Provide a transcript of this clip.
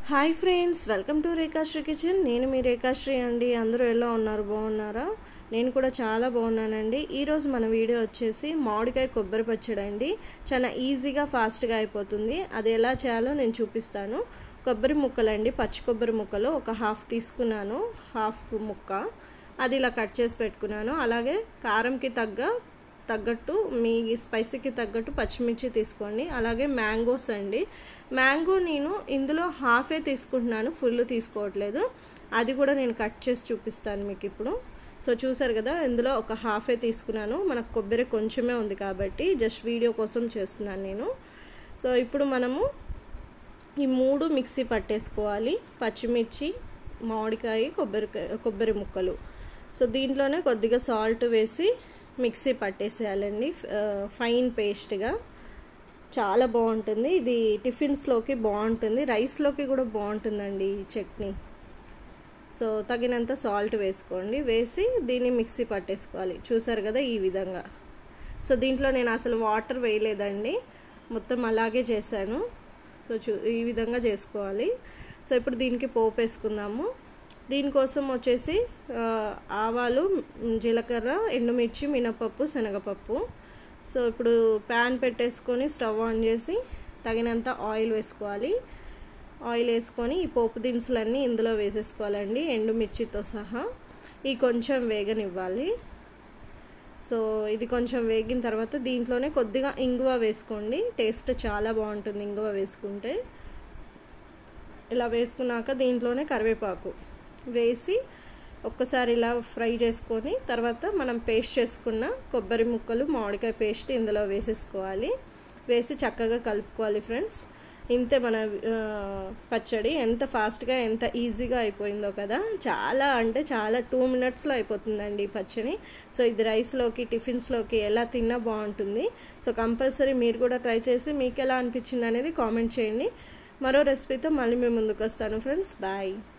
hi friends welcome to Rekhashri kitchen నేను మీ రేఖాశ్రీ అండి అందరూ ఎలా ఉన్నారు బాగున్నారా నేను కూడా చాలా బాగున్నానండి ఈరోజు మన వీడియో వచ్చేసి మామిడికాయ కొబ్బరి పచ్చడి అండి చాలా ఈజీగా ఫాస్ట్గా అయిపోతుంది అది ఎలా చేయాలో నేను చూపిస్తాను కొబ్బరి ముక్కలు అండి పచ్చి కొబ్బరి ముక్కలు ఒక హాఫ్ తీసుకున్నాను హాఫ్ ముక్క అది ఇలా కట్ చేసి పెట్టుకున్నాను అలాగే కారంకి తగ్గ తగ్గట్టు మీ స్పైసీకి తగ్గట్టు పచ్చిమిర్చి తీసుకోండి అలాగే మ్యాంగోస్ అండి మ్యాంగో నేను ఇందులో హాఫే తీసుకుంటున్నాను ఫుల్ తీసుకోవట్లేదు అది కూడా నేను కట్ చేసి చూపిస్తాను మీకు ఇప్పుడు సో చూసారు కదా ఇందులో ఒక హాఫే తీసుకున్నాను మనకు కొబ్బరి కొంచెమే ఉంది కాబట్టి జస్ట్ వీడియో కోసం చేస్తున్నాను నేను సో ఇప్పుడు మనము ఈ మూడు మిక్సీ పట్టేసుకోవాలి పచ్చిమిర్చి మామిడికాయ కొబ్బరికాయ కొబ్బరి ముక్కలు సో దీంట్లోనే కొద్దిగా సాల్ట్ వేసి మిక్సీ పట్టేసేయాలండి ఫైన్ పేస్ట్గా చాలా బాగుంటుంది ఇది టిఫిన్స్లోకి బాగుంటుంది రైస్లోకి కూడా బాగుంటుందండి ఈ చట్నీ సో తగినంత సాల్ట్ వేసుకోండి వేసి దీన్ని మిక్సీ పట్టేసుకోవాలి చూసారు కదా ఈ విధంగా సో దీంట్లో నేను అసలు వాటర్ వేయలేదండి మొత్తం అలాగే చేశాను సో చూ ఈ విధంగా చేసుకోవాలి సో ఇప్పుడు దీనికి పోపు వేసుకుందాము దీనికోసం వచ్చేసి ఆవాలు జీలకర్ర ఎండుమిర్చి మినపప్పు శనగపప్పు సో ఇప్పుడు ప్యాన్ పెట్టేసుకొని స్టవ్ ఆన్ చేసి తగినంత ఆయిల్ వేసుకోవాలి ఆయిల్ వేసుకొని ఈ పోపు దినుసులన్నీ ఇందులో వేసేసుకోవాలండి ఎండుమిర్చితో సహా ఈ కొంచెం వేగనివ్వాలి సో ఇది కొంచెం వేగిన తర్వాత దీంట్లోనే కొద్దిగా ఇంగువ వేసుకోండి టేస్ట్ చాలా బాగుంటుంది ఇంగువ వేసుకుంటే ఇలా వేసుకున్నాక దీంట్లోనే కరివేపాకు వేసి ఒక్కసారి ఇలా ఫ్రై చేసుకొని తర్వాత మనం పేస్ట్ చేసుకున్న కొబ్బరి ముక్కలు మామిడికాయ పేస్ట్ ఇందులో వేసేసుకోవాలి వేసి చక్కగా కలుపుకోవాలి ఫ్రెండ్స్ ఇంతే మన పచ్చడి ఎంత ఫాస్ట్గా ఎంత ఈజీగా అయిపోయిందో కదా చాలా అంటే చాలా టూ మినిట్స్లో అయిపోతుందండి ఈ పచ్చడి సో ఇది రైస్లోకి టిఫిన్స్లోకి ఎలా తిన్నా బాగుంటుంది సో కంపల్సరీ మీరు కూడా ట్రై చేసి మీకు ఎలా అనిపించింది అనేది కామెంట్ చేయండి మరో రెసిపీతో మళ్ళీ మేము ముందుకు వస్తాను ఫ్రెండ్స్ బాయ్